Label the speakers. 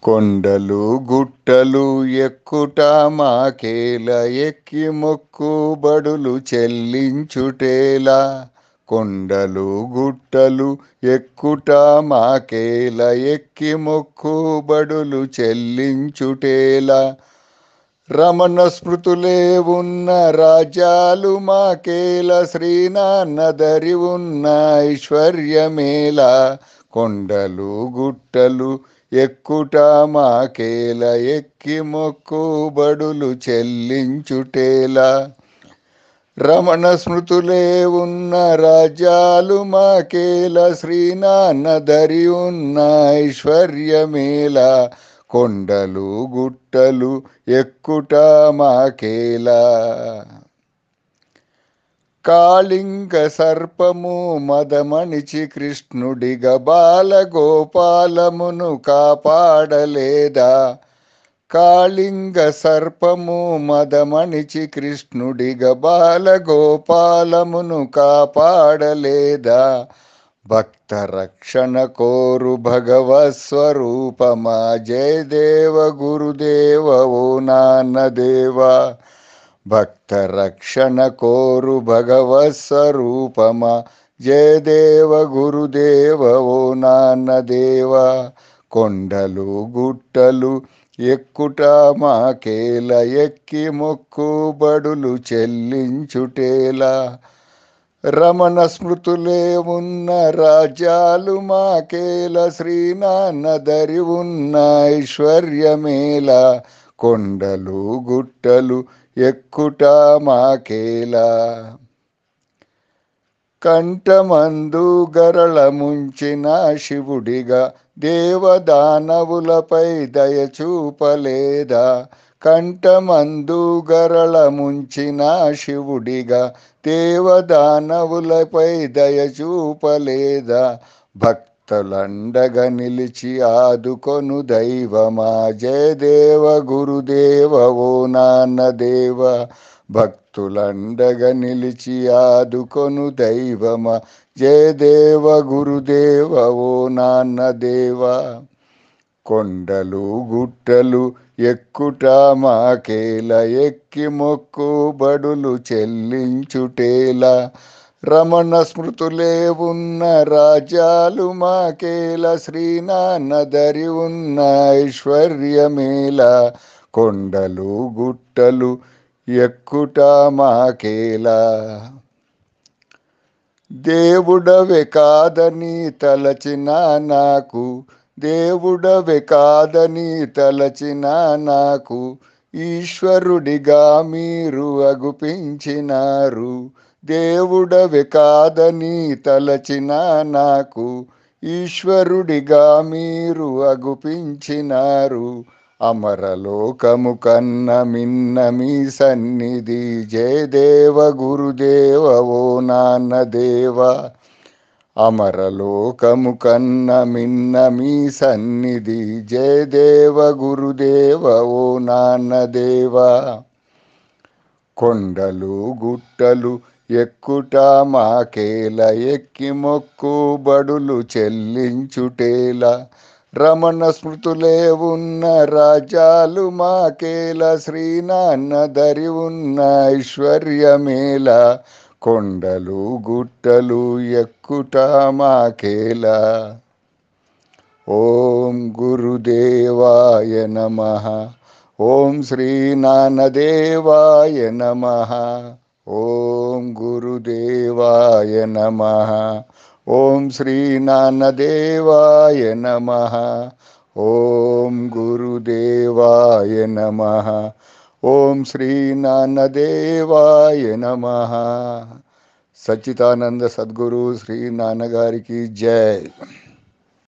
Speaker 1: కొండలు గుట్టలు ఎక్కుట మాకేల ఎక్కి మొక్కుబడులు చెల్లించుటేలా కొండలు గుట్టలు ఎక్కుట మాకేల ఎక్కి మొక్కుబడులు చెల్లించుటేలా రమణ స్మృతులే ఉన్న రాజ్యాలు మాకేల శ్రీనాన్నదరి ఉన్న ఐశ్వర్యమేల కొండలు గుట్టలు ఎక్కుట మాకేల ఎక్కి మొక్కుబడులు చెల్లించుటేలా రమణ స్మృతులే ఉన్న రాజ్యాలు మాకేల శ్రీనాన్నదరి ఉన్న ఐశ్వర్యమేల కొండలు గుట్టలు ఎక్కుట మాకేలా కాళింగ సర్పము మదమణిచి కృష్ణుడిగ బాలగోపాలమును కాపాడలేదా కాళింగ సర్పము మదమణిచి కృష్ణుడిగ బాలగోపాలమును కాపాడలేదా భక్త రక్షణ కోరు భగవత్ స్వరూపమా జయదేవ గురుదేవ ఓ నాన్నదేవా భక్త రక్షణ కోరు భగవత్ స్వరూపమా జయదేవ గురుదేవ ఓ నాన్నదేవ కొండలు గుట్టలు ఎక్కుట మాకేల ఎక్కి మొక్కుబడులు చెల్లించుటేలా రమణ స్మృతులే ఉన్న రాజ్యాలు మాకేల శ్రీనాన్నదరి ఉన్న ఐశ్వర్యమేల కొండలు గుట్టలు ఎక్కుట మాకేలా కంఠమందు గరళ ముంచిన శివుడిగా దేవదానవులపై దయచూపలేదా కంఠమందు గరళ ముంచిన శివుడిగా దేవదానవులపై దయచూపలేదా భక్తులండగా నిలిచి ఆదుకొను దైవమా జయదేవ గురుదేవ ఓ నాన్నదేవ భక్తులండగా నిలిచి ఆదుకొను దైవమా జయదేవ గురుదేవ ఓ నాన్నదేవ కొండలు గుట్టలు ఎక్కుట మాకేల ఎక్కి మొక్కుబడులు చెల్లించుటేలా రమణ స్మృతులే ఉన్న రాజ్యాలు మాకేల శ్రీనాన్నదరి ఉన్న ఐశ్వర్యమేల కొండలు గుట్టలు ఎక్కుట మాకేలా దేవుడవే కాదని తలచిన నాకు దేవుడవే కాదని తలచిన నాకు ఈశ్వరుడిగా మీరు అగుపించినారు దేవుడవే కాదని తలచిన నాకు ఈశ్వరుడిగా మీరు అగుపించినారు అమరలోకము కన్న మిన్న మీ సన్నిధి జయదేవ గురుదేవ ఓ నాన్నదేవ అమరలోకము కన్న మిన్న మీ సన్నిధి జయదేవ గురుదేవ ఓ నాన్నదేవ కొండలు గుట్టలు ఎక్కుట మాకేల ఎక్కి మొక్కుబడులు చెల్లించుటేలా రమణ స్మృతులే ఉన్న రాజ్యాలు మాకేల శ్రీనాన్నదరి ఉన్న ఐశ్వర్యమేల కొండలు గుట్టలు ఎక్కుట మాకేలా ఓం గురుదేవాయ నమ ఓం శ్రీనానదేవాయ నమ ఓం గురుదేవాయ నమ ఓం శ్రీనానదేవాయ నమ ఓం గురుదేవాయ నమ ఓం శ్రీనానదేవాయ నమ సచ్చిదానంద సద్గురు శ్రీ నాన్నగారికి జై